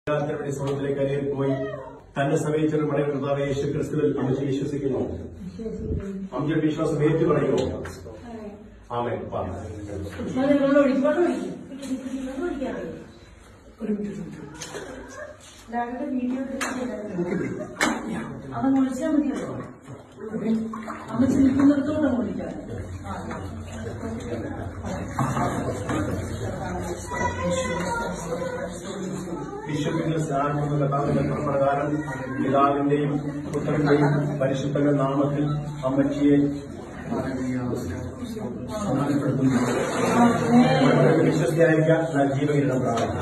വേണ്ടി സ്വർഗത്തിലേക്ക് കയറി പോയി തന്റെ സമയത്തൊരു മടങ്ങി കർത്താവ് യേശു ക്രിസ്തുവിൽ അമ്മച്ചി വിശ്വസിക്കുന്നു അമ്മയുടെ വിശ്വാസം ഏറ്റു പറയുമോ ആമേ വെള്ളം ഒഴിക്കും വെള്ളം ഒഴിക്കും വെള്ളം ഒഴിക്കാതെ വീഡിയോ അത് മുളിച്ചാൽ മതിയല്ലോ അമ്മച്ചി നിൽക്കുന്നിടത്തോടെ മുളിക്കാം വിശ്വസിക്കുന്ന സ്നാനം കർത്താവിന്റെ പ്രകാരം പിതാവിന്റെയും പുത്രന്റെയും പരിശുദ്ധ നാമത്തിൽ അമ്മച്ചിയെ സ്നാനപ്പെടുത്തുന്നു വിശ്വസിയായിരിക്കാം എന്നാൽ ജീവകിരണം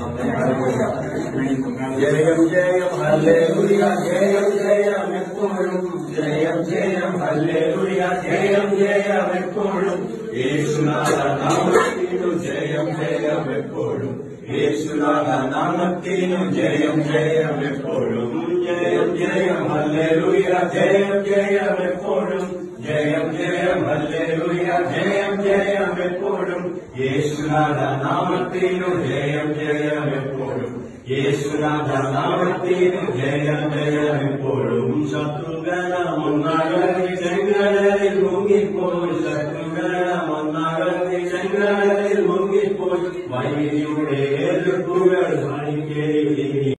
ജയം ജയം ഹല്ലേലൂയ ജയം ജയം എപ്പോഴും ജയം ജയം ഹല്ലേലൂയ ജയം ജയം എപ്പോഴും യേശുനാഥ നാമത്തിനു ജയം ജയം എപ്പോഴും യേശുനാഥ നാമത്തിനു ജയം ജയം എപ്പോഴും ജയം ജയം ഹല്ലേലൂയ ജയം ജയം എപ്പോഴും ജയം ജയം ഹല്ലേലൂയ ജയം ജയം എപ്പോഴും യേശുനാഥ നാമത്തിനു ജയം ജയം എപ്പോഴും യേശുനാഥ നാമത്തിനു ജയം ജയം എപ്പോഴും ശത്രുഗണമൊന്നകറി ചെങ്കടലിൽ മുങ്ങിപ്പോയി ശത്രുഗണമൊന്നകറി ചെങ്കടലിൽ മുങ്ങിപ്പോയി വൈദ്യുടെ എതിർപ്പുകൾ